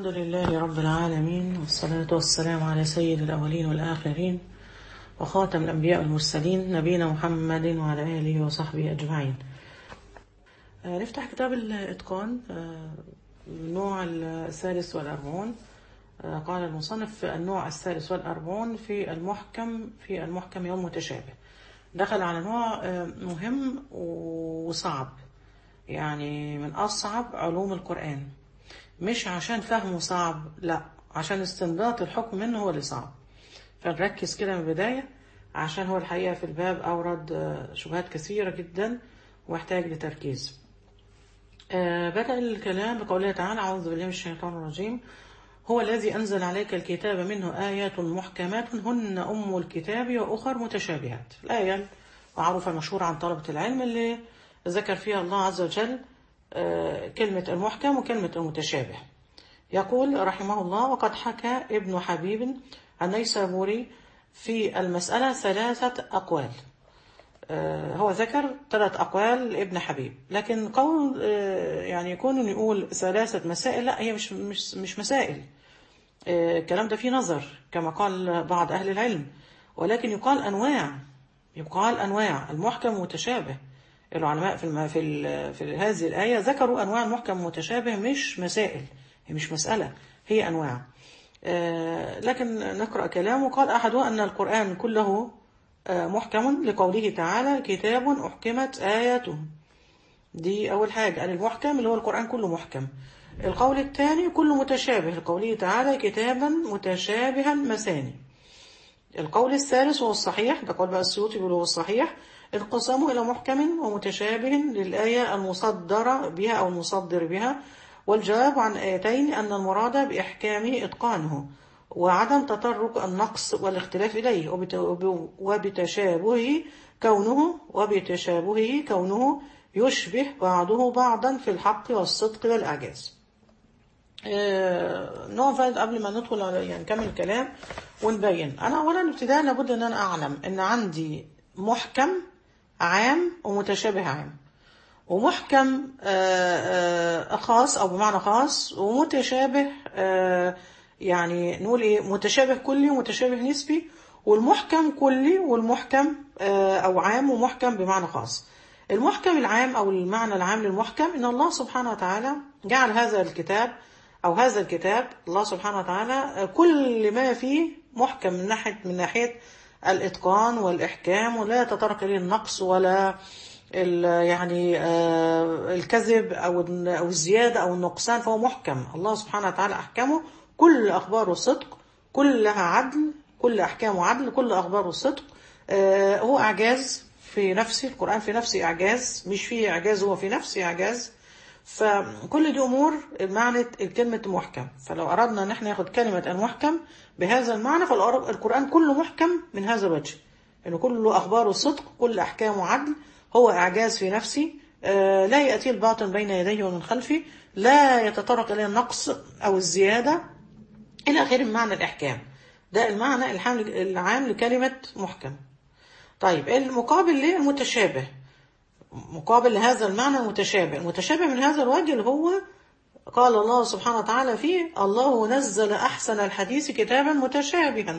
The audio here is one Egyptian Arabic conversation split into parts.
الحمد لله رب العالمين والصلاة والسلام على سيد الأولين والآخرين وخاتم الأنبياء والمرسلين نبينا محمد وعلى آله وصحبه أجمعين آه، نفتح كتاب الإتقان آه، النوع الثالث والأربعون آه، قال المصنف النوع الثالث والأربعون في المحكم في المحكم يوم متشابه دخل على نوع آه، مهم وصعب يعني من أصعب علوم القرآن مش عشان فهمه صعب لا عشان استنباط الحكم منه هو اللي صعب فنركز كده من البداية عشان هو الحقيقة في الباب أورد آه، شبهات كثيرة جدا واحتاج لتركيز آه، بدأ الكلام بقوله تعالى أعوذ بالله من الشيطان الرجيم هو الذي أنزل عليك الكتاب منه آيات محكمات هن أم الكتاب وأخر متشابهات الآية معروفة المشهورة عن طلبة العلم اللي ذكر فيها الله عز وجل آه، كلمة المحكم وكلمة المتشابه يقول رحمه الله وقد حكى ابن حبيب النيسابوري في المسألة ثلاثة أقوال آه، هو ذكر ثلاث أقوال ابن حبيب لكن قول آه، يعني يكون يقول ثلاثة مسائل لا هي مش مش مش مسائل آه، الكلام ده فيه نظر كما قال بعض أهل العلم ولكن يقال أنواع يقال أنواع المحكم متشابه العلماء في الم... في, ال... في هذه الآية ذكروا أنواع المحكم متشابه مش مسائل هي مش مسألة هي أنواع آه، لكن نقرأ كلامه قال أحدها أن القرآن كله آه، محكم لقوله تعالى كتاب أحكمت آياته دي أول حاجة قال المحكم اللي هو القرآن كله محكم القول الثاني كله متشابه لقوله تعالى كتابا متشابها مثاني القول الثالث هو الصحيح ده قول بقى السيوطي بيقول هو الصحيح انقسامه إلى محكم ومتشابه للآية المصدرة بها أو المصدر بها والجواب عن آيتين أن المراد بإحكامه إتقانه وعدم تطرق النقص والاختلاف إليه وبت- وبتشابهه كونه وبتشابهه كونه يشبه بعضه بعضا في الحق والصدق والإعجاز آه، نقف قبل ما ندخل على يعني نكمل الكلام ونبين انا اولا ابتداء لابد ان انا اعلم ان عندي محكم عام ومتشابه عام ومحكم آه، آه، خاص او بمعنى خاص ومتشابه آه، يعني نقول ايه متشابه كلي ومتشابه نسبي والمحكم كلي والمحكم آه، او عام ومحكم بمعنى خاص المحكم العام او المعنى العام للمحكم ان الله سبحانه وتعالى جعل هذا الكتاب او هذا الكتاب الله سبحانه وتعالى كل ما فيه محكم من ناحيه من ناحيه الاتقان والاحكام ولا يتطرق اليه النقص ولا ال- يعني آه، الكذب او الن- او الزياده او النقصان فهو محكم الله سبحانه وتعالى احكمه كل اخباره صدق كلها عدل كل احكامه عدل كل اخباره صدق آه، هو اعجاز في نفسه القران في نفسه اعجاز مش فيه اعجاز هو في نفسه اعجاز فكل دي امور معنى كلمه محكم فلو اردنا ان احنا ناخد كلمه المحكم بهذا المعنى فالقران كله محكم من هذا الوجه انه كله اخباره صدق كل احكامه عدل هو اعجاز في نفسه آه، لا ياتي الباطل بين يديه ومن خلفه لا يتطرق اليه النقص او الزياده الى اخره من معنى الاحكام ده المعنى الحام- العام لكلمه محكم طيب المقابل للمتشابه مقابل لهذا المعنى المتشابه المتشابه من هذا الوجه اللي هو قال الله سبحانه وتعالى فيه الله نزل أحسن الحديث كتابا متشابها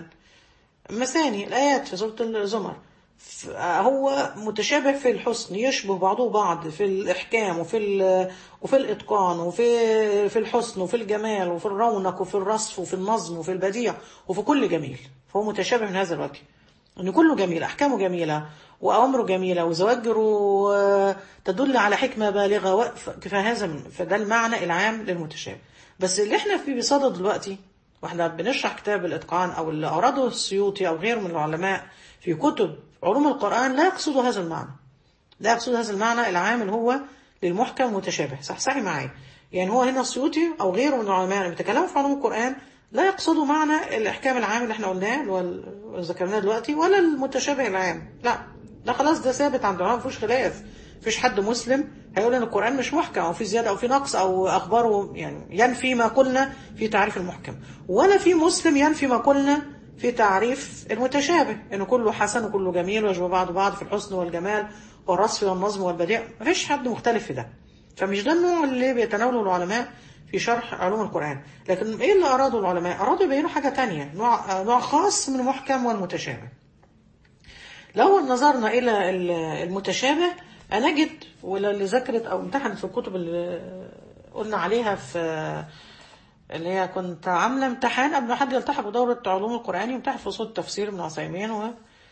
مثاني الآيات في سورة الزمر ف- هو متشابه في الحسن يشبه بعضه بعض في الإحكام وفي ال- وفي الإتقان وفي في الحسن وفي الجمال وفي الرونق وفي الرصف وفي النظم وفي البديع وفي كل جميل فهو متشابه من هذا الوجه ان كله جميل احكامه جميله وامره جميله وزواجره آه، تدل على حكمه بالغه و- ف- فهذا من- فده المعنى العام للمتشابه بس اللي احنا فيه بصدد دلوقتي واحنا بنشرح كتاب الاتقان او اللي اورده السيوطي او غيره من العلماء في كتب علوم القران لا يقصدوا هذا المعنى لا يقصد هذا المعنى العام اللي هو للمحكم متشابه صحصحي معايا يعني هو هنا السيوطي او غيره من العلماء اللي بيتكلموا في علوم القران لا يقصدوا معنى الاحكام العام اللي احنا قلناه اللي هو ال- اللي ذكرناه دلوقتي ولا المتشابه العام لا ده خلاص ده ثابت عند العلماء مفيش خلاف مفيش حد مسلم هيقول ان القران مش محكم او في زياده او في نقص او اخباره يعني ينفي ما قلنا في تعريف المحكم ولا في مسلم ينفي ما قلنا في تعريف المتشابه انه كله حسن وكله جميل ويشبه بعض بعض في الحسن والجمال والرصف والنظم والبديع مفيش حد مختلف في ده فمش ده النوع اللي بيتناوله العلماء في في شرح علوم القرآن لكن ايه اللي ارادوا العلماء ارادوا يبينوا حاجة تانية نوع, نوع خاص من المحكم والمتشابه لو نظرنا الى المتشابه نجد واللي ذكرت او امتحنت في الكتب اللي قلنا عليها في اللي هي كنت عامله امتحان قبل ما حد يلتحق بدوره علوم القران يمتحن في اصول التفسير ابن عثيمين و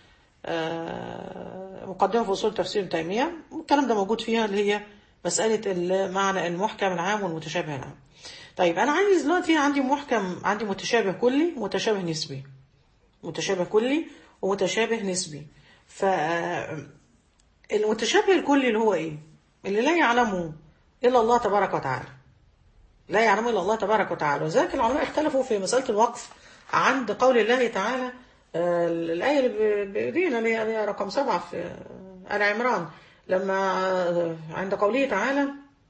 مقدمه في اصول تفسير ابن تيميه الكلام ده موجود فيها اللي هي مساله معنى المحكم العام والمتشابه العام طيب انا عايز دلوقتي عندي محكم عندي متشابه كلي ومتشابه نسبي متشابه كلي ومتشابه نسبي ف المتشابه الكلي اللي هو ايه اللي لا يعلمه الا الله تبارك وتعالى لا يعلمه الا الله تبارك وتعالى وذلك العلماء اختلفوا في مساله الوقف عند قول الله تعالى آه الايه اللي بايدينا اللي هي رقم سبعه في ال عمران لما عند قوله تعالى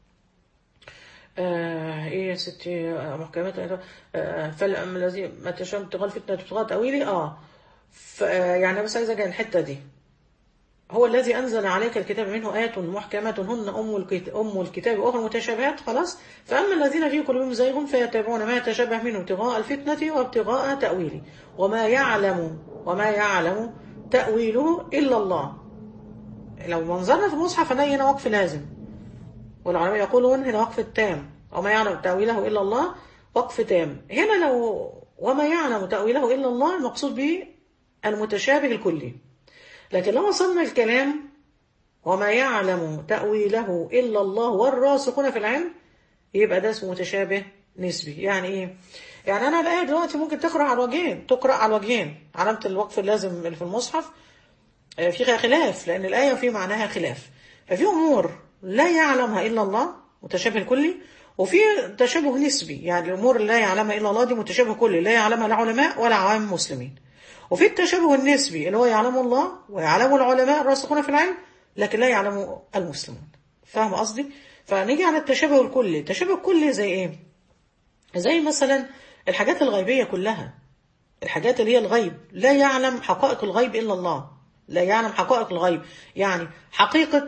آه ايه يا ستي محكمات آه فالذي ما تشاء ابتغاء الفتنه ابتغاء تاويلي اه يعني بس عايزه اجي الحته دي هو الذي أنزل عليك الكتاب منه آيات محكمات هن أم الكتاب, أم الكتاب وأخرى متشابهات خلاص فأما الذين في قلوبهم زيغ فيتبعون ما يتشابه منه ابتغاء الفتنة وابتغاء تأويله وما يعلم وما يعلم تأويله إلا الله لو منظرنا في المصحف هنلاقي هنا وقف لازم والعلماء يقولون هنا وقف التام وما يعلم تأويله إلا الله وقف تام هنا لو وما يعلم تأويله إلا الله المقصود به المتشابه الكلي لكن لو وصلنا الكلام وما يعلم تأويله إلا الله والراسخون في العلم يبقى ده اسمه متشابه نسبي يعني إيه؟ يعني أنا الآية دلوقتي ممكن تقرأ على الوجهين تقرأ على الوجهين علامة الوقف اللازم اللي في المصحف فيها خلاف لأن الآية في معناها خلاف ففي أمور لا يعلمها إلا الله متشابه كلي وفي تشابه نسبي يعني الأمور اللي لا يعلمها إلا الله دي متشابه كلي لا يعلمها لا علماء ولا عوام مسلمين وفي التشابه النسبي اللي هو يعلمه الله ويعلمه العلماء الراسخون في العلم لكن لا يعلمه المسلمون فاهم قصدي فنيجي على التشابه الكلي التشابه الكلي زي ايه زي مثلا الحاجات الغيبية كلها الحاجات اللي هي الغيب لا يعلم حقائق الغيب إلا الله لا يعلم حقائق الغيب يعني حقيقة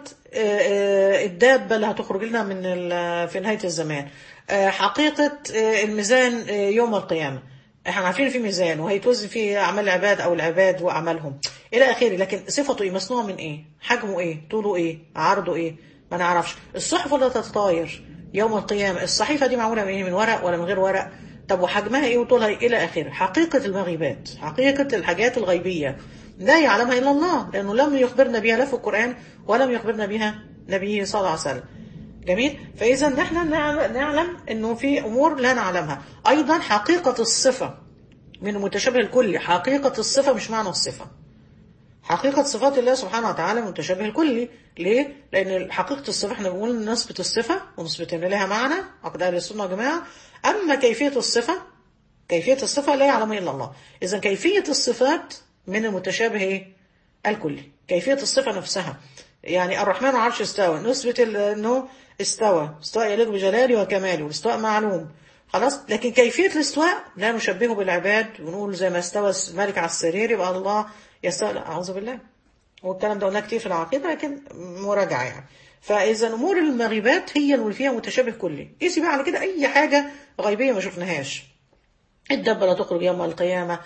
الدابة اللي هتخرج لنا من في نهاية الزمان حقيقة الميزان يوم القيامة احنا عارفين في ميزان وهيتوزن فيه اعمال العباد او العباد واعمالهم الى اخره لكن صفته ايه مصنوع من ايه حجمه ايه طوله ايه عرضه ايه ما نعرفش الصحف اللي تتطاير يوم القيامه الصحيفه دي معموله من ايه من ورق ولا من غير ورق طب وحجمها ايه وطولها إيه الى اخره حقيقه المغيبات حقيقه الحاجات الغيبيه لا يعلمها الا الله لانه لم يخبرنا بها لا في القران ولم يخبرنا بها نبيه صلى الله عليه وسلم جميل فإذا نحن نعلم أنه في أمور لا نعلمها أيضا حقيقة الصفة من المتشابه الكلي حقيقة الصفة مش معنى الصفة حقيقة صفات الله سبحانه وتعالى متشابه الكلي ليه؟ لأن حقيقة الصفة احنا بنقول نثبت الصفة ونثبت أن لها معنى عقد أهل السنة يا جماعة أما كيفية الصفة كيفية الصفة لا يعلمها إلا الله إذا كيفية الصفات من المتشابه إيه؟ الكلي كيفية الصفة نفسها يعني الرحمن على العرش استوى نثبت أنه استوى استواء يليق بجلاله وكماله الاستواء معلوم خلاص لكن كيفية الاستواء لا نشبهه بالعباد ونقول زي ما استوى الملك على السرير يبقى الله يستوى لا أعوذ بالله والكلام ده قلناه كتير في العقيدة لكن مراجعة يعني فإذا أمور المغيبات هي اللي فيها متشابه كلي قيسي بقى على كده أي حاجة غيبية ما شفناهاش الدبة لا تخرج يوم القيامة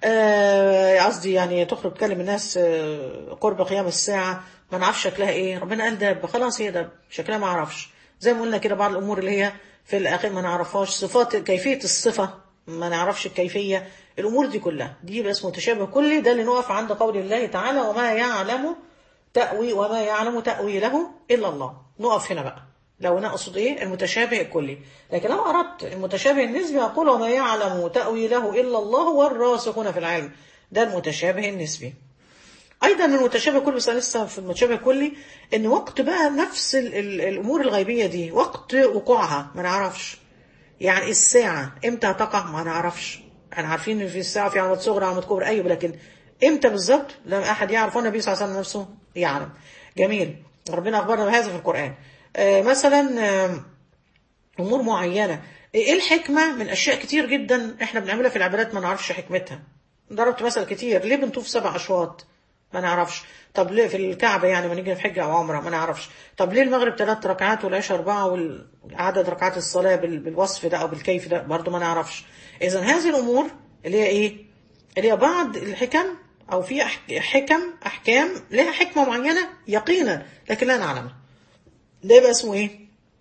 قصدي آه يعني تخرج تكلم الناس آه قرب قيام الساعة ما نعرفش شكلها ايه ربنا قال دابة خلاص هي دابة شكلها ما اعرفش زي ما قلنا كده بعض الامور اللي هي في الاخير ما نعرفهاش صفات كيفية الصفة ما نعرفش الكيفية الامور دي كلها دي يبقى اسمه تشابه كلي ده اللي نقف عند قول الله تعالى وما يعلم تأوي وما يعلم تأويله إلا الله نقف هنا بقى لو نقصد ايه المتشابه الكلي لكن لو اردت المتشابه النسبي اقول وما يعلم تأويله إلا الله والراسخون في العلم ده المتشابه النسبي ايضا المتشابه الكلي بس لسه في المتشابه الكلي ان وقت بقى نفس ال ال الامور الغيبيه دي وقت وقوعها ما نعرفش يعني الساعه امتى هتقع ما نعرفش احنا عارفين ان في الساعه في علامات صغرى علامات كبرى ايوه لكن امتى بالظبط لم احد يعرف والنبي صلى الله عليه وسلم نفسه يعلم جميل ربنا اخبرنا بهذا في القران آه مثلا آه امور معينه ايه الحكمه من اشياء كتير جدا احنا بنعملها في العبادات ما نعرفش حكمتها ضربت مثل كتير ليه بنطوف سبع اشواط ما نعرفش طب ليه في الكعبة يعني ما نيجي في حجة أو عمرة ما نعرفش طب ليه المغرب ثلاث ركعات والعشاء أربعة وعدد ركعات الصلاة بال- بالوصف ده أو بالكيف ده برضو ما نعرفش إذا هذه الأمور اللي هي إيه اللي هي بعض الحكم أو في أح- حكم أحكام لها حكمة معينة يقينا لكن لا نعلمها ده يبقى اسمه إيه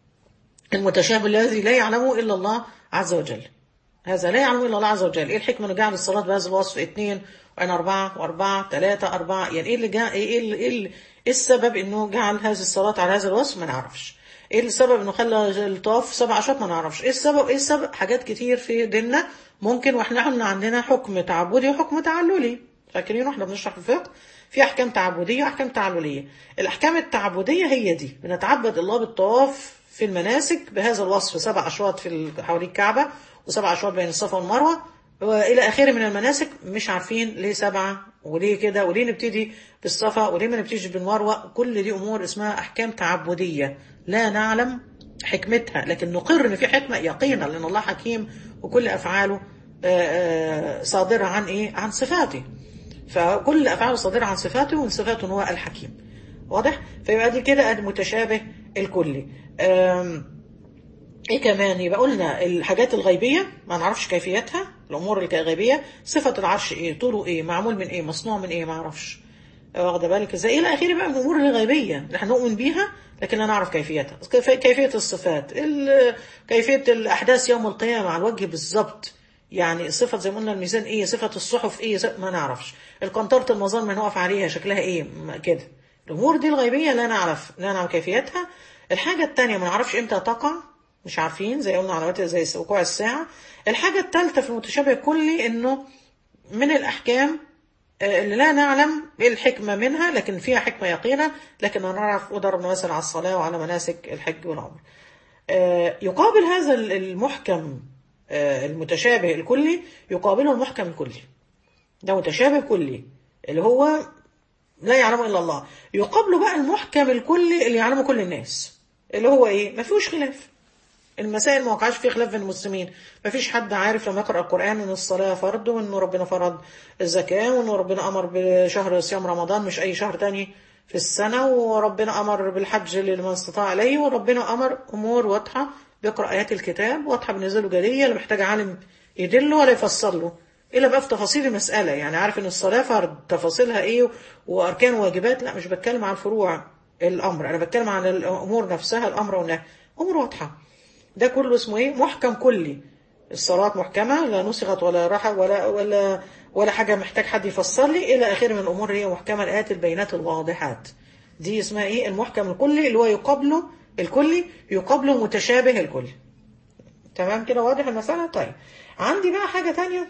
المتشابه الذي لا يعلمه إلا الله عز وجل هذا لا يعلمه إلا الله عز وجل إيه الحكمة إنه جعل الصلاة بهذا الوصف اثنين وأنا أربعة وأربعة ثلاثة أربعة يعني إيه اللي جاء إيه اللي إيه, اللي إيه السبب إنه جعل هذه الصلاة على هذا الوصف ما نعرفش إيه السبب إنه خلى الطواف سبع أشواط ما نعرفش إيه السبب إيه السبب حاجات كتير في ديننا ممكن وإحنا قلنا عندنا حكم تعبدي وحكم تعللي فاكرين واحنا بنشرح الفقه في احكام تعبديه واحكام تعلليه الاحكام التعبديه هي دي بنتعبد الله بالطواف في المناسك بهذا الوصف سبع اشواط في ال- حوالين الكعبه وسبع اشواط بين الصفا والمروه والى اخره من المناسك مش عارفين ليه سبعه وليه كده وليه نبتدي بالصفا وليه ما نبتديش بالمروه كل دي امور اسمها احكام تعبديه لا نعلم حكمتها لكن نقر ان في حكمه يقينا لان الله حكيم وكل افعاله آه، آه، صادره عن ايه عن صفاته فكل افعاله صادره عن صفاته ومن صفاته هو الحكيم واضح فيبقى دي كده المتشابه الكلي أم، ايه كمان يبقى قلنا الحاجات الغيبيه ما نعرفش كيفيتها الامور الغيبيه صفه العرش ايه طوله ايه معمول من ايه مصنوع من ايه ما اعرفش واخده بالك ازاي الى اخره بقى من الامور الغيبيه اللي احنا نؤمن بيها لكن لا نعرف كيفيتها كيف- كيفيه الصفات ال- كيفيه الاحداث يوم القيامه على الوجه بالظبط يعني صفة زي ما قلنا الميزان ايه صفة الصحف ايه صفة ما نعرفش القنطرة المظان من نقف عليها شكلها ايه ما كده الامور دي الغيبية لا نعرف لا نعرف كيفيتها الحاجة التانية ما نعرفش امتى تقع مش عارفين زي قلنا علامات زي وقوع الساعة الحاجة الثالثة في المتشابه الكلي انه من الاحكام آه، اللي لا نعلم ايه الحكمة منها لكن فيها حكمة يقينا لكن نعرف وضربنا مثلا على الصلاة وعلى مناسك الحج والعمر آه، يقابل هذا المحكم آه، المتشابه الكلي يقابله المحكم الكلي ده متشابه كلي اللي هو لا يعلمه الا الله يقابله بقى المحكم الكلي اللي يعلمه كل الناس اللي هو ايه ما فيهوش خلاف المسائل ما وقعش فيه خلاف بين المسلمين ما فيش حد عارف لما يقرأ القرآن ان الصلاة فرض وانه ربنا فرض الزكاة وانه ربنا امر بشهر صيام رمضان مش اي شهر تاني في السنة وربنا امر بالحج لمن استطاع اليه وربنا امر امور واضحة بيقرأ ايات الكتاب واضحة بالنسبة له جلية لا محتاج عالم يدله ولا يفسر له الا بقى في تفاصيل المسألة يعني عارف ان الصلاة فرض تفاصيلها ايه واركان وواجبات لا مش بتكلم عن الفروع الامر انا بتكلم عن الامور نفسها الامر والنهي امور واضحة ده كله اسمه ايه محكم كلي الصلاة محكمة لا نسخت ولا راحة ولا ولا ولا حاجة محتاج حد يفسر لي إلى آخره من الأمور هي محكمة الآيات البينات الواضحات دي اسمها إيه المحكم الكلي اللي هو يقابله الكلي يقابله متشابه الكلي تمام كده واضح المسألة طيب عندي بقى حاجة تانية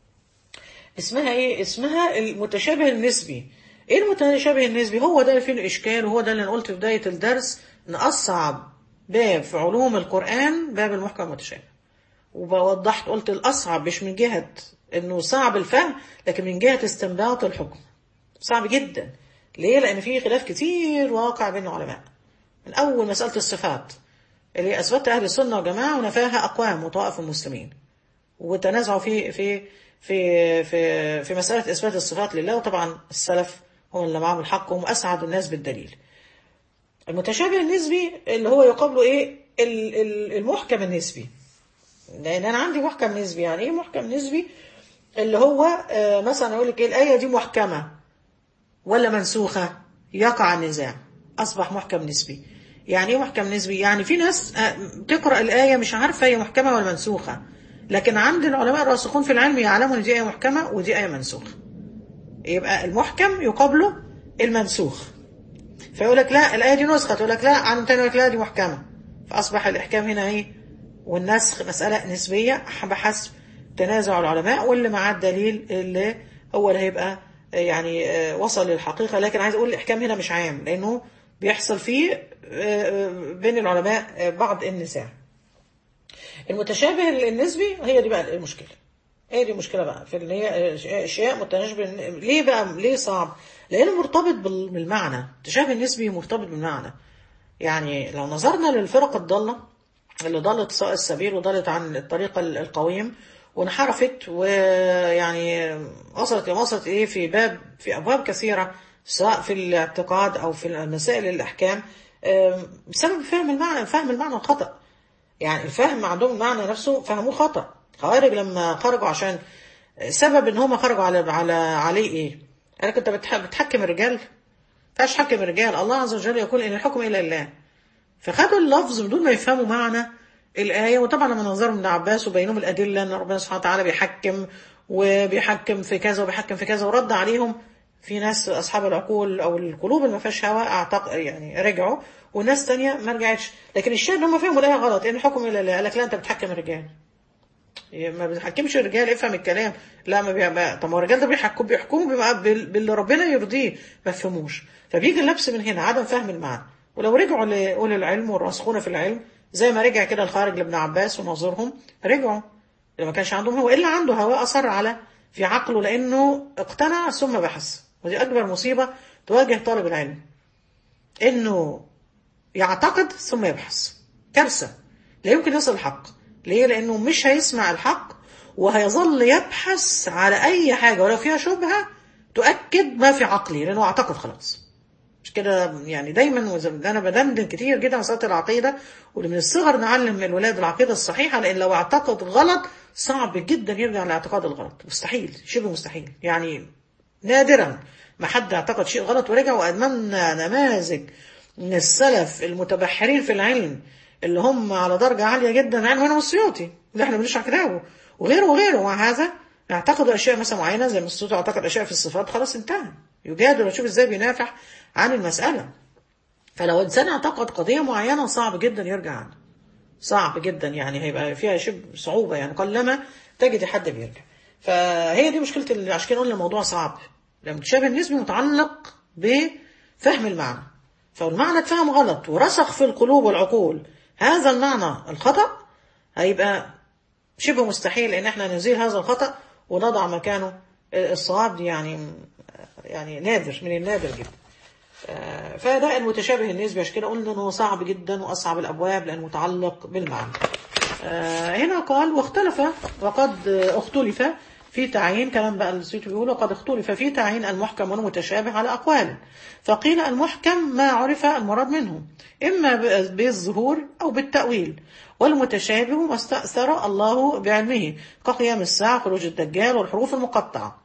اسمها ايه اسمها المتشابه النسبي ايه المتشابه النسبي هو ده اللي فيه الاشكال وهو ده اللي انا قلت في بداية الدرس ان اصعب باب في علوم القرآن باب المحكم المتشابه ووضحت قلت الاصعب مش من جهة انه صعب الفهم لكن من جهة استنباط الحكم صعب جدا ليه لان فيه خلاف كتير واقع بين العلماء من اول مسألة الصفات اللي اثبتها اهل السنة والجماعة ونفاها اقوام وطائف المسلمين وتنازعوا في في في في في مسألة إثبات الصفات لله وطبعا السلف هم اللي معهم الحق وهم أسعد الناس بالدليل. المتشابه النسبي اللي هو يقابله إيه؟ ال- ال- المحكم النسبي. لأن أنا عندي محكم نسبي يعني إيه محكم نسبي؟ اللي هو آه، مثلا أقول لك إيه الآية دي محكمة ولا منسوخة؟ يقع النزاع أصبح محكم نسبي. يعني إيه محكم نسبي؟ يعني في ناس آه، تقرأ الآية مش عارفة هي محكمة ولا منسوخة. لكن عند العلماء الراسخون في العلم يعلموا ان دي آية محكمة ودي آية منسوخة يبقى المحكم يقابله المنسوخ فيقول لك لا الآية دي نسخت يقول لك لا عن تاني يقول لك لا دي محكمة فأصبح الإحكام هنا إيه والنسخ مسألة نسبية بحسب تنازع العلماء واللي معاه الدليل اللي هو اللي هيبقى يعني آه، وصل للحقيقة لكن عايز أقول الإحكام هنا مش عام لأنه بيحصل فيه آه، آه، بين العلماء آه، بعض النزاع المتشابه النسبي هي دي بقى المشكلة هي دي المشكلة بقى في ان هي اشياء متشابه ليه بقى ليه صعب لانه مرتبط بال- بالمعنى التشابه النسبي مرتبط بالمعنى يعني لو نظرنا للفرق الضالة اللي ضلت سواء السبيل وضلت عن الطريق ال- القويم وانحرفت ويعني وصلت وصلت ايه في باب في ابواب كثيرة سواء في الاعتقاد او في مسائل الاحكام آم، بسبب فهم المعنى فهم المعنى الخطأ يعني الفهم عندهم المعنى نفسه فهموه خطأ خوارج لما خرجوا عشان سبب ان هم خرجوا على على عليه ايه؟ انا كنت بتح- بتحكم الرجال فاش حكم الرجال الله عز وجل يقول ان الحكم الا لله فخدوا اللفظ بدون ما يفهموا معنى الآية وطبعا لما نظروا ابن عباس وبينهم الأدلة أن ربنا سبحانه وتعالى بيحكم وبيحكم في كذا وبيحكم في كذا ورد عليهم في ناس أصحاب العقول أو القلوب اللي ما فيهاش هوى أعتقد يعني رجعوا وناس تانية ما رجعتش لكن الشاهد ان هم فهموا الآية غلط إن الحكم إلا لله قال لك لا أنت بتحكم الرجال ما بتحكمش الرجال افهم الكلام لا ما بي... طب ما هو الرجال ده بيحكم بيحكموا بما... بال- باللي ربنا يرضيه ما فهموش فبيجي اللبس من هنا عدم فهم المعنى ولو رجعوا لاولي العلم والراسخون في العلم زي ما رجع كده الخارج لابن عباس وناظرهم رجعوا اللي ما كانش عندهم هو الا عنده هواء اصر على في عقله لانه اقتنع ثم بحث ودي اكبر مصيبه تواجه طالب العلم انه يعتقد ثم يبحث كارثه لا يمكن يصل الحق ليه لانه مش هيسمع الحق وهيظل يبحث على اي حاجه ولو فيها شبهه تؤكد ما في عقلي لانه اعتقد خلاص مش كده يعني دايما وزي ما انا بدندن كتير جدا مساله العقيده واللي من الصغر نعلم الولاد العقيده الصحيحه لان لو اعتقد غلط صعب جدا يرجع لاعتقاد الغلط مستحيل شبه مستحيل يعني نادرا ما حد اعتقد شيء غلط ورجع وامامنا نماذج من السلف المتبحرين في العلم اللي هم على درجه عاليه جدا علم منهم السيوطي اللي احنا بنشرح كتابه وغيره وغيره مع هذا يعتقدوا اشياء مثلا معينه زي ما السيوطي اعتقد اشياء في الصفات خلاص انتهى يجادل ويشوف ازاي بينافح عن المساله فلو انسان اعتقد قضيه معينه صعب جدا يرجع عنها صعب جدا يعني هيبقى فيها شبه صعوبه يعني قلما تجد حد بيرجع فهي دي مشكله ال- عشان كده قلنا الموضوع صعب لما التشابه النسبي متعلق بفهم المعنى فالمعنى اتفهم غلط ورسخ في القلوب والعقول هذا المعنى الخطأ هيبقى شبه مستحيل ان احنا نزيل هذا الخطأ ونضع مكانه الصواب دي يعني يعني نادر من النادر جدا آه، فده المتشابه النسبي عشان كده قلنا انه صعب جدا واصعب الابواب لانه متعلق بالمعنى آه، هنا قال واختلف وقد اختلف في تعيين كلام بقى السيوطي بيقول وقد اختلف في تعيين المحكم والمتشابه على اقوال فقيل المحكم ما عرف المراد منه اما ب- بالظهور او بالتاويل والمتشابه ما استأثر الله بعلمه كقيام الساعة خروج الدجال والحروف المقطعة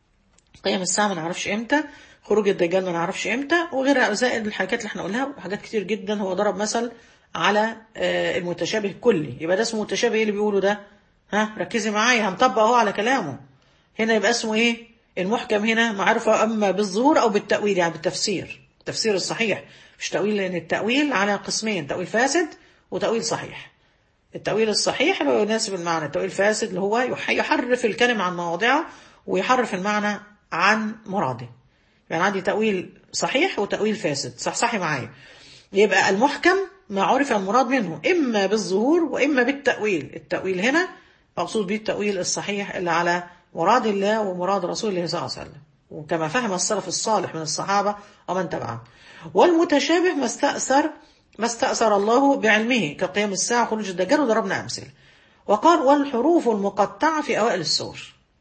قيام الساعة ما نعرفش امتى خروج الدجال ما نعرفش امتى وغيرها زائد الحاجات اللي احنا قلناها حاجات كتير جدا هو ضرب مثل على آه، المتشابه الكلي يبقى ده اسمه متشابه ايه اللي بيقوله ده ها ركزي معايا هنطبق اهو على كلامه هنا يبقى اسمه ايه المحكم هنا معرفة اما بالظهور او بالتأويل يعني بالتفسير التفسير الصحيح مش تأويل لان التأويل على قسمين تأويل فاسد وتأويل صحيح التأويل الصحيح اللي هو يناسب المعنى التأويل الفاسد اللي هو يح- يحرف الكلمة عن مواضعه ويحرف المعنى عن مراده يعني عندي تأويل صحيح وتأويل فاسد صح صحي معايا يبقى المحكم ما عرف المراد منه إما بالظهور وإما بالتأويل التأويل هنا مقصود به التأويل الصحيح اللي على مراد الله ومراد رسول الله صلى الله عليه وسلم وكما فهم السلف الصالح من الصحابة ومن تبعهم والمتشابه ما استأثر ما استأثر الله بعلمه كقيام الساعة خروج الدجال وضربنا أمثلة وقال والحروف المقطعة في أوائل السور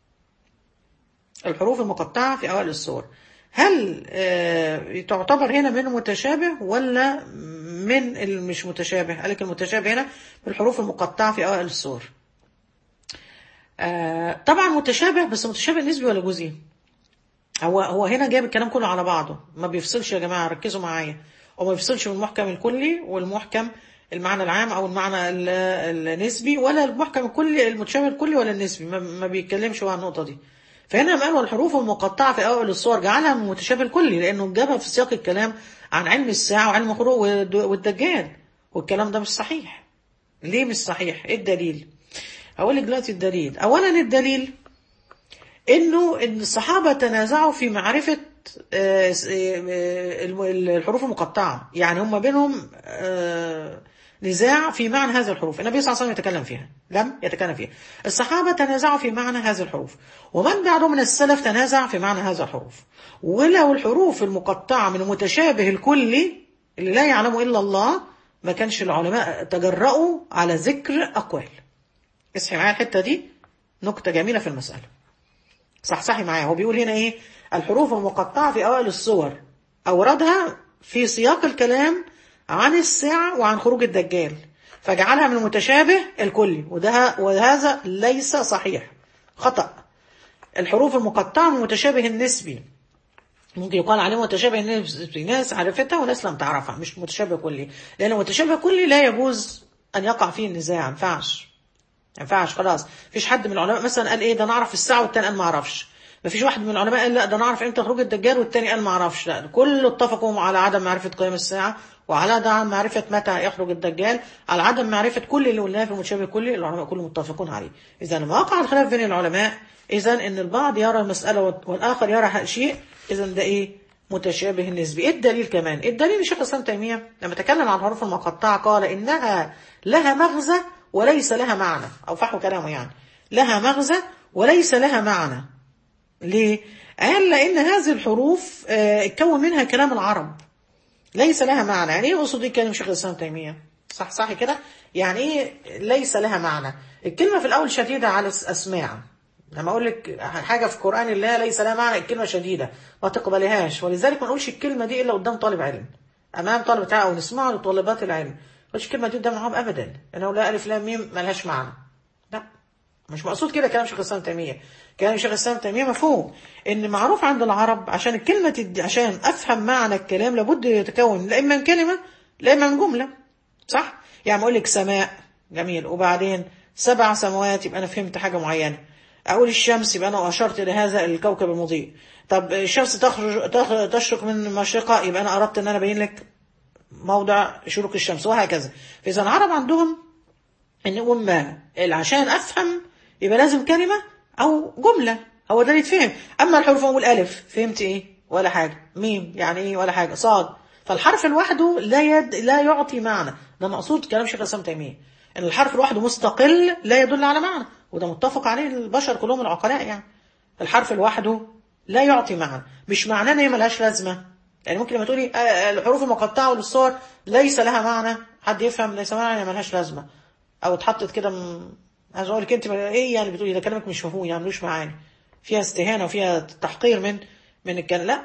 الحروف المقطعة في أوائل السور هل آه، تعتبر هنا من متشابه ولا من المش متشابه قال لك المتشابه هنا بالحروف المقطعة في أوائل السور آه، طبعا متشابه بس متشابه نسبي ولا جزئي هو هو هنا جايب الكلام كله على بعضه ما بيفصلش يا جماعة ركزوا معايا هو ما بيفصلش من المحكم الكلي والمحكم المعنى العام او المعنى ال- النسبي ولا المحكم الكلي المتشابه الكلي ولا النسبي ما, ما بيتكلمش هو عن النقطة دي فهنا لما قالوا الحروف المقطعة في أوائل الصور جعلها من المتشابه الكلي لأنه جابها في سياق الكلام عن علم الساعة وعلم الخروج والد- والدجال والكلام ده مش صحيح ليه مش صحيح؟ إيه الدليل؟ هقول لك دلوقتي الدليل أولا الدليل انه ان الصحابه تنازعوا في معرفه آه، س- آه، الم- الحروف المقطعه يعني هم بينهم آه، نزاع في معنى هذه الحروف النبي صلى الله عليه وسلم يتكلم فيها لم يتكلم فيها الصحابه تنازعوا في معنى هذه الحروف ومن بعدهم من السلف تنازع في معنى هذه الحروف ولو الحروف المقطعه من المتشابه الكلي اللي لا يعلمه الا الله ما كانش العلماء تجرؤوا على ذكر اقوال اصحي معايا الحته دي نكته جميله في المساله صحصحي معايا هو بيقول هنا ايه الحروف المقطعة في أوائل الصور أوردها في سياق الكلام عن الساعة وعن خروج الدجال فجعلها من المتشابه الكلي وده وهذا ليس صحيح خطأ الحروف المقطعة من المتشابه النسبي ممكن يقال عليه متشابه نسبي ناس عرفتها وناس لم تعرفها مش متشابه كلي لأن متشابه كلي لا يجوز أن يقع فيه النزاع ما ينفعش ما ينفعش خلاص مفيش حد من العلماء مثلا قال ايه ده نعرف الساعة والتاني قال ما اعرفش مفيش واحد من العلماء قال لا ده نعرف امتى خروج الدجال والتاني قال ما اعرفش لا كله اتفقوا على عدم معرفة قيام الساعة وعلى عدم معرفة متى يخرج الدجال على عدم معرفة كل اللي قلناه في المتشابه كلي العلماء كلهم متفقون عليه إذا لما وقع الخلاف بين العلماء إذا إن البعض يرى المسألة والآخر يرى شيء إذا ده إيه متشابه نسبي إيه الدليل كمان الدليل شيخ الإسلام تيمية لما تكلم عن الحروف المقطعة قال إنها لها مغزى وليس لها معنى أو فحوا كلامه يعني لها مغزى وليس لها معنى ليه؟ قال لأن هذه الحروف اه اتكون منها كلام العرب ليس لها معنى يعني ايه يقصد يتكلم شيخ الإسلام تيمية صح صح كده يعني ايه ليس لها معنى الكلمة في الأول شديدة على الأسماع لما أقول لك حاجة في قرآن الله ليس لها معنى الكلمة شديدة ما تقبلهاش ولذلك ما نقولش الكلمة دي إلا قدام طالب علم أمام طالب بتاعه أو نسمعه لطالبات العلم ما نقولش الكلمة دي قدام العرب أبدا أنه لا ألف لام ميم ملهاش معنى لا مش مقصود كده كلام شيخ الإسلام تيمية كلام شيخ الإسلام تيمية مفهوم إن معروف عند العرب عشان الكلمة تدي عشان أفهم معنى الكلام لابد يتكون لا إما من كلمة لا إما من جملة صح؟ يعني أقول لك سماء جميل وبعدين سبع سماوات يبقى أنا فهمت حاجة معينة أقول الشمس يبقى أنا أشرت إلى هذا الكوكب المضيء طب الشمس تخرج تشرق من مشرقها يبقى أنا أردت إن أنا أبين لك موضع شروق الشمس وهكذا فإذا العرب عندهم إن أما عشان أفهم يبقى لازم كلمة أو جملة هو ده اللي يتفهم أما الحروف أقول ألف فهمت إيه ولا حاجة ميم يعني إيه ولا حاجة صاد فالحرف لوحده لا يد لا يعطي معنى ده مقصود كلام شيخ الإسلام تيمية إن الحرف لوحده مستقل لا يدل على معنى وده متفق عليه البشر كلهم العقلاء يعني الحرف لوحده لا يعطي معنى مش معناه ان هي ملهاش لازمه يعني ممكن لما تقولي الحروف المقطعه للصور ليس لها معنى حد يفهم ليس معنى يعني ملهاش لازمه او اتحطت كده م... عايز اقول لك انت ايه يعني بتقولي ده كلامك مش مفهوم يعني ملوش معاني فيها استهانه وفيها تحقير من من الكلام لا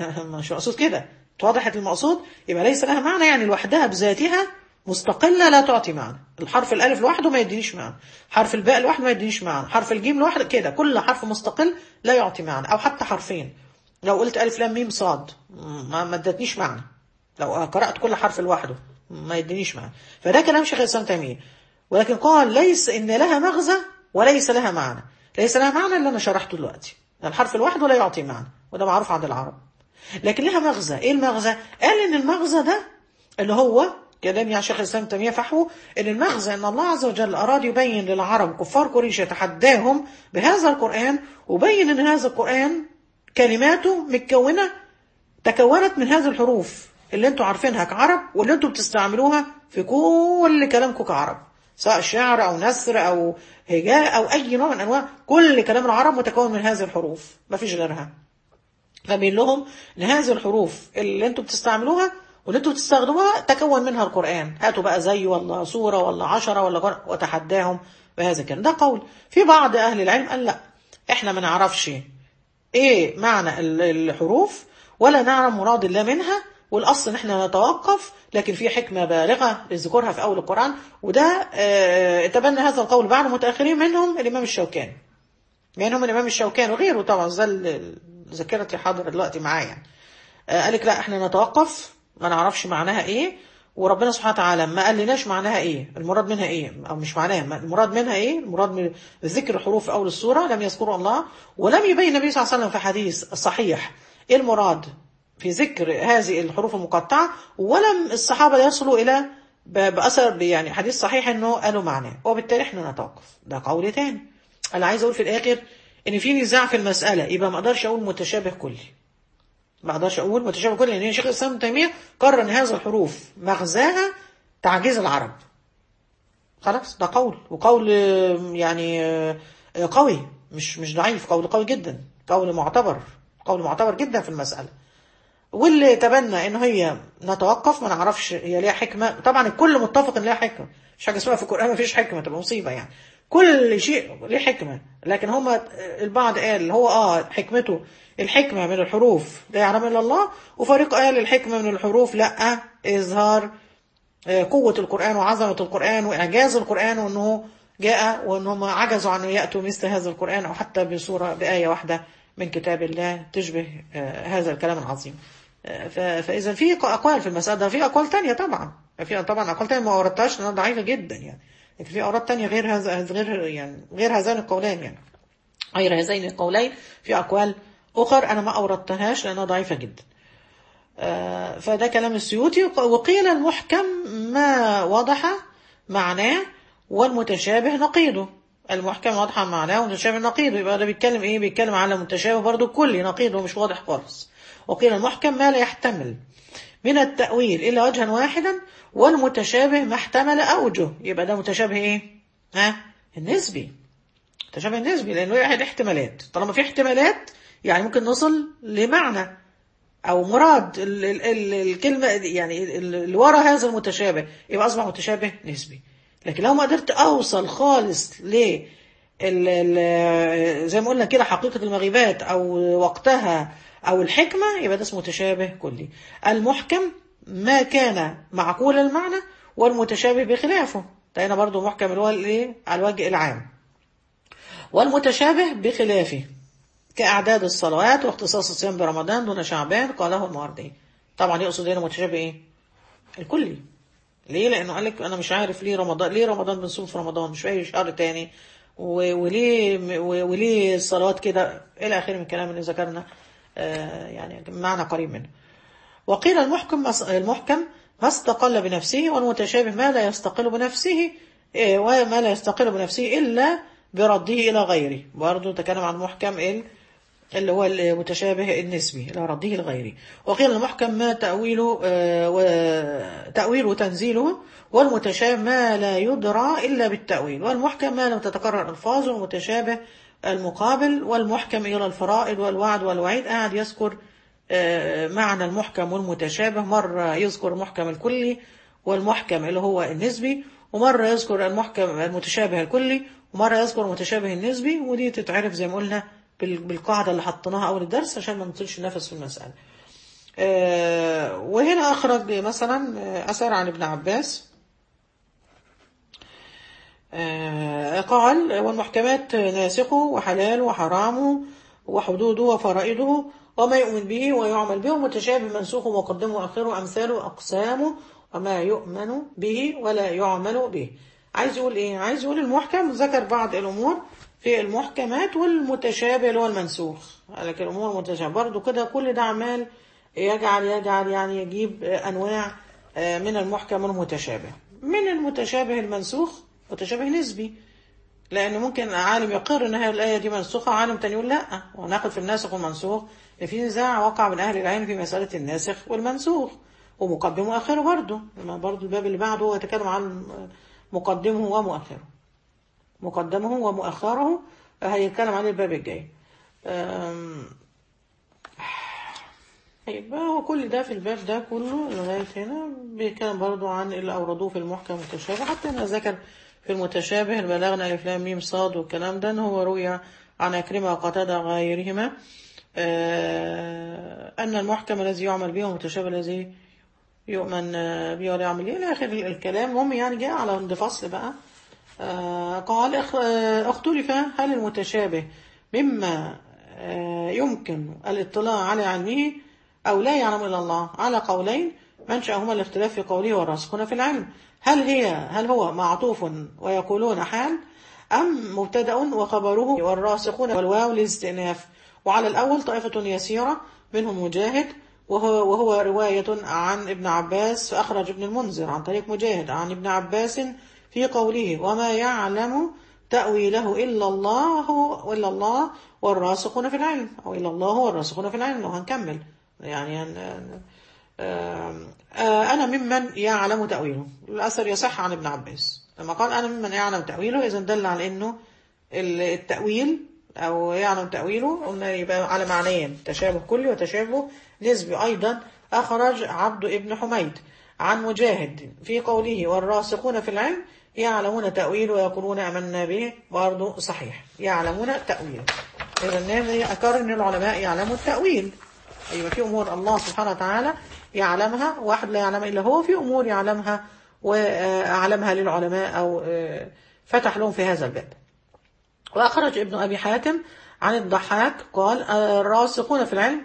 مش مقصود كده اتوضحت المقصود يبقى ليس لها معنى يعني لوحدها بذاتها مستقلة لا تعطي معنى الحرف الألف لوحده ما يدينيش معنى حرف الباء لوحده ما يدينيش معنى حرف الجيم لوحده كده كل حرف مستقل لا يعطي معنى أو حتى حرفين لو قلت ألف لام ميم صاد ما ما ادتنيش معنى لو قرأت كل حرف لوحده ما يدينيش معنى فده كلام شيخ الإسلام تيمية ولكن قال ليس إن لها مغزى وليس لها معنى ليس لها معنى اللي أنا شرحته دلوقتي الحرف لوحده لا يعطي معنى وده معروف عند العرب لكن لها مغزى إيه المغزى؟ قال إن المغزى ده اللي هو كلام يا شيخ الإسلام تيمية فحوه إن المغزى أن الله عز وجل أراد يبين للعرب كفار قريش يتحداهم بهذا القرآن وبين أن هذا القرآن كلماته متكونة تكونت من هذه الحروف اللي انتوا عارفينها كعرب واللي انتوا بتستعملوها في كل كلامكم كعرب سواء شعر أو نثر أو هجاء أو أي نوع من أنواع كل كلام العرب متكون من هذه الحروف ما فيش غيرها فبين لهم ان هذه الحروف اللي انتوا بتستعملوها واللي انتوا بتستخدموها تكون منها القرآن هاتوا بقى زي ولا صورة ولا عشرة ولا قرآن وتحداهم بهذا الكلام ده قول في بعض أهل العلم قال لا احنا ما نعرفش ايه معنى الحروف ولا نعلم مراد الله منها والأصل ان احنا نتوقف لكن في حكمة بالغة لذكرها في أول القرآن وده اه تبنى هذا القول بعد متأخرين منهم الإمام الشوكاني منهم الإمام الشوكاني وغيره طبعا زي ذاكرتي حاضرة دلوقتي معايا يعني. اه قال لك لا احنا نتوقف ما نعرفش معناها ايه وربنا سبحانه وتعالى ما قال لناش معناها ايه المراد منها ايه او مش معناها المراد منها ايه المراد من ذكر حروف اول السوره لم يذكروا الله ولم يبين النبي صلى الله عليه وسلم في حديث صحيح ايه المراد في ذكر هذه الحروف المقطعه ولم الصحابه يصلوا الى باثر يعني حديث صحيح انه قالوا معناه وبالتالي احنا نتوقف ده قول تاني انا عايز اقول في الاخر ان في نزاع في المساله يبقى ما اقدرش اقول متشابه كلي ما اقدرش اقول متشابه كلي لان شيخ الاسلام ابن تيميه قرر ان هذه الحروف مغزاها تعجيز العرب خلاص ده قول وقول يعني قوي مش مش ضعيف قول قوي جدا قول معتبر قول معتبر جدا في المساله واللي تبنى ان هي نتوقف ما نعرفش هي ليها حكمه طبعا الكل متفق ان ليها حكمه مش حاجه اسمها في القران ما فيش حكمه تبقى مصيبه يعني كل شيء ليه حكمه لكن هما البعض قال هو اه حكمته الحكمة من الحروف لا يعلم إلا الله وفريق قال الحكمة من الحروف لا إظهار قوة القرآن وعظمة القرآن وإعجاز القرآن وأنه جاء وأنهم عجزوا عن يأتوا مثل هذا القرآن أو حتى بصورة بآية واحدة من كتاب الله تشبه هذا الكلام العظيم فإذا في أقوال في المسألة ده في أقوال تانية طبعا في طبعا أقوال تانية ما أوردتهاش لأنها ضعيفة جدا يعني لكن في أوراق تانية غير هذا غير يعني غير هذين القولين يعني غير هذين القولين في أقوال أخر أنا ما أوردتهاش لأنها ضعيفة جدا فده كلام السيوطي وقيل المحكم ما وضح معناه والمتشابه نقيضه المحكم واضح معناه والمتشابه نقيضه يبقى ده بيتكلم ايه بيتكلم على متشابه برضه كلي نقيضه مش واضح خالص وقيل المحكم ما لا يحتمل من التأويل إلا وجها واحدا والمتشابه ما احتمل أوجه يبقى ده متشابه ايه ها النسبي متشابه النسبي لأنه واحد احتمالات طالما في احتمالات يعني ممكن نوصل لمعنى او مراد ال ال ال الكلمه يعني اللي ورا هذا المتشابه يبقى اصبح متشابه نسبي لكن لو ما قدرت اوصل خالص ل زي ما قلنا كده حقيقه المغيبات او وقتها او الحكمه يبقى ده اسمه متشابه كلي المحكم ما كان معقول المعنى والمتشابه بخلافه ده هنا برضه محكم اللي هو الايه على الوجه العام والمتشابه بخلافه كأعداد الصلوات واختصاص الصيام برمضان دون شعبان قاله المواردي طبعا يقصد هنا متشابه ايه الكلي ليه لانه قال لك انا مش عارف ليه رمضان ليه رمضان بنصوم في رمضان مش في اي شهر تاني وليه وليه الصلوات كده الى اخره من الكلام اللي ذكرنا آه يعني معنى قريب منه وقيل المحكم المحكم ما استقل بنفسه والمتشابه ما لا يستقل بنفسه وما لا يستقل بنفسه الا برده الى غيره برضه تكلم عن محكم ال اللي هو المتشابه النسبي اللي هو رده الغيري وقيل المحكم ما تأويله آه تأويله وتنزيله والمتشابه ما لا يدرى إلا بالتأويل والمحكم ما لم تتكرر ألفاظه والمتشابه المقابل والمحكم إلى الفرائض والوعد والوعيد قاعد يذكر آه معنى المحكم والمتشابه مرة يذكر المحكم الكلي والمحكم اللي هو النسبي ومرة يذكر المحكم المتشابه الكلي ومرة يذكر المتشابه النسبي ودي تتعرف زي ما قلنا بالقاعدة اللي حطيناها أول الدرس عشان ما نطيلش نفس في المسألة أه وهنا أخرج مثلا أثر عن ابن عباس أه قال والمحكمات ناسخه وحلاله وحرامه وحدوده وفرائده وما يؤمن به ويعمل به ومتشابه منسوخ ومقدمه وآخره أمثاله أقسامه وما يؤمن به ولا يعمل به عايز يقول إيه؟ عايز يقول المحكم ذكر بعض الأمور في المحكمات والمتشابه اللي هو المنسوخ لكن الامور المتشابه برضه كده كل ده عمال يجعل يجعل يعني يجيب انواع من المحكم والمتشابه من المتشابه المنسوخ متشابه نسبي لان ممكن عالم يقر ان هذه الايه دي منسوخه وعالم تاني يقول لا وناخد في الناسخ والمنسوخ في نزاع وقع من اهل العلم في مساله الناسخ والمنسوخ ومقدمه واخره برضه برضه الباب اللي بعده هو يتكلم عن مقدمه ومؤخره مقدمه ومؤخره هيتكلم عن الباب الجاي يبقى هو كل ده في الباب ده كله لغاية هنا بيتكلم برضو عن اللي أوردوه في المحكم المتشابه حتى أنا ذكر في المتشابه بلغنا ألف لام ميم صاد والكلام ده إن هو روي عن أكرمة وقتادة غيرهما أن المحكم الذي يعمل به والمتشابه الذي يؤمن به ولا يعمل به إلى آخر الكلام المهم يعني جاء على عند فصل بقى آه قال اختلف هل المتشابه مما آه يمكن الاطلاع على علمه أو لا يعلم إلا الله على قولين منشأهما الاختلاف في قوله والراسخون في العلم هل هي هل هو معطوف ويقولون حال أم مبتدأ وخبره والراسخون والواو للاستئناف وعلى الأول طائفة يسيرة منهم مجاهد وهو, وهو رواية عن ابن عباس فأخرج ابن المنذر عن طريق مجاهد عن ابن عباس في قوله وما يعلم تأويله إلا الله وإلا الله والراسخون في العلم أو إلا الله والراسخون في العلم لو هنكمل يعني أنا ممن يعلم تأويله الأثر يصح عن ابن عباس لما قال أنا ممن يعلم تأويله إذا دل على أنه التأويل أو يعلم تأويله قلنا يبقى على معنيين تشابه كلي وتشابه نسبي أيضا أخرج عبد ابن حميد عن مجاهد في قوله والراسخون في العلم يعلمون تأويل ويقولون أمنا به برضه صحيح يعلمون تأويل إذا النبي أكرر أن العلماء يعلموا التأويل أيوة في أمور الله سبحانه وتعالى يعلمها واحد لا يعلمها إلا هو في أمور يعلمها وأعلمها للعلماء أو فتح لهم في هذا الباب وأخرج ابن أبي حاتم عن الضحاك قال الراسخون في العلم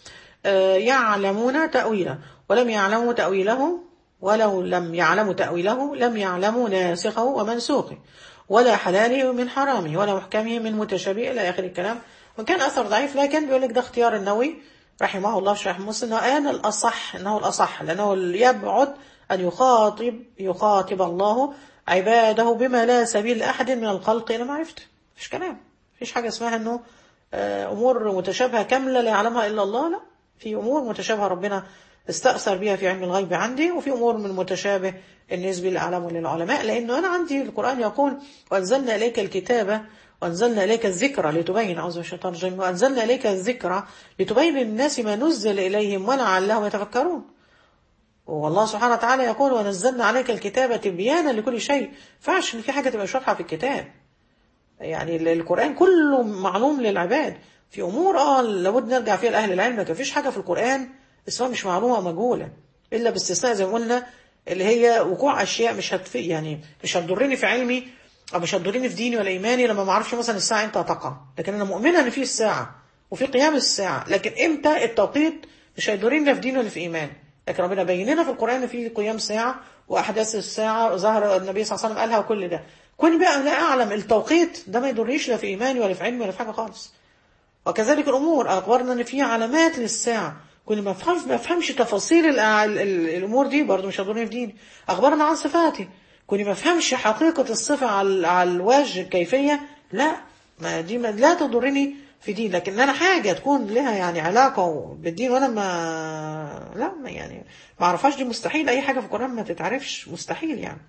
يعلمون تأويله ولم يعلموا تأويله ولو لم يعلموا تأويله لم يعلموا ناسخه ومنسوخه ولا حلاله من حرامه ولا محكمه من متشابه إلى آخر الكلام وكان أثر ضعيف لكن بيقول لك ده اختيار النووي رحمه الله في شرح مسلم أنا الأصح أنه الأصح لأنه يبعد أن يخاطب يخاطب الله عباده بما لا سبيل لأحد من الخلق إلى معرفته مفيش كلام مفيش حاجة اسمها أنه أمور متشابهة كاملة لا يعلمها إلا الله لا في أمور متشابهة ربنا استأثر بها في علم الغيب عندي وفي أمور من متشابه النسبي لأعلمه للعلماء لأنه أنا عندي القرآن يقول وأنزلنا إليك الكتابة وأنزلنا إليك الذكرى لتبين أعوذ بالله الشيطان الرجيم وأنزلنا إليك الذكرى لتبين للناس ما نزل إليهم ولعلهم يتفكرون والله سبحانه وتعالى يقول ونزلنا عليك الكتابة تبيانا لكل شيء فعش ان في حاجة تبقى شرحة في الكتاب يعني القرآن كله معلوم للعباد في أمور اه لابد نرجع فيها لأهل العلم لكن فيش حاجة في القرآن اسمها مش معلومة مجهولة إلا باستثناء زي ما قلنا اللي هي وقوع أشياء مش هتفي يعني مش هتضرني في علمي أو مش هتضرني في ديني ولا إيماني لما ما أعرفش مثلا الساعة إمتى هتقع لكن أنا مؤمنة إن في الساعة وفي قيام الساعة لكن إمتى التوقيت مش هيضرني لا في ديني ولا في إيماني لكن ربنا بين لنا في القرآن في قيام ساعة وأحداث الساعة ظهر النبي صلى الله عليه وسلم قالها وكل ده كوني بقى لا أعلم التوقيت ده ما يضرنيش لا في إيماني ولا في علمي ولا في حاجة خالص وكذلك الأمور أخبرنا إن في علامات للساعة كل ما افهمش ما افهمش تفاصيل الأع- ال- ال- الامور دي برضو مش هتضرني في ديني اخبرنا عن صفاتي كوني ما افهمش حقيقه الصفه على على الوجه الكيفيه لا ما دي ما لا تضرني في دين لكن انا حاجه تكون لها يعني علاقه بالدين وانا ما لا ما يعني ما اعرفهاش دي مستحيل اي حاجه في القران ما تتعرفش مستحيل يعني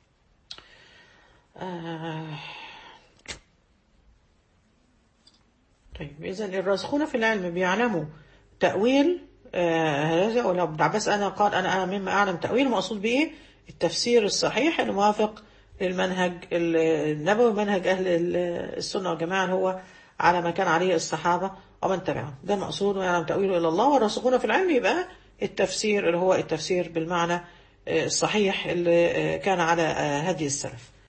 آه طيب إذا الراسخون في العلم بيعلموا تأويل آه، هذا ولا ابن عباس أنا قال أنا أنا مما أعلم تأويل مقصود بإيه؟ التفسير الصحيح الموافق للمنهج النبوي منهج أهل ال- السنة والجماعة اللي هو على ما كان عليه الصحابة ومن تبعهم ده المقصود ويعلم تأويله إلى الله والراسخون في العلم يبقى التفسير اللي هو التفسير بالمعنى آه، الصحيح اللي آه، كان على آه، هدي السلف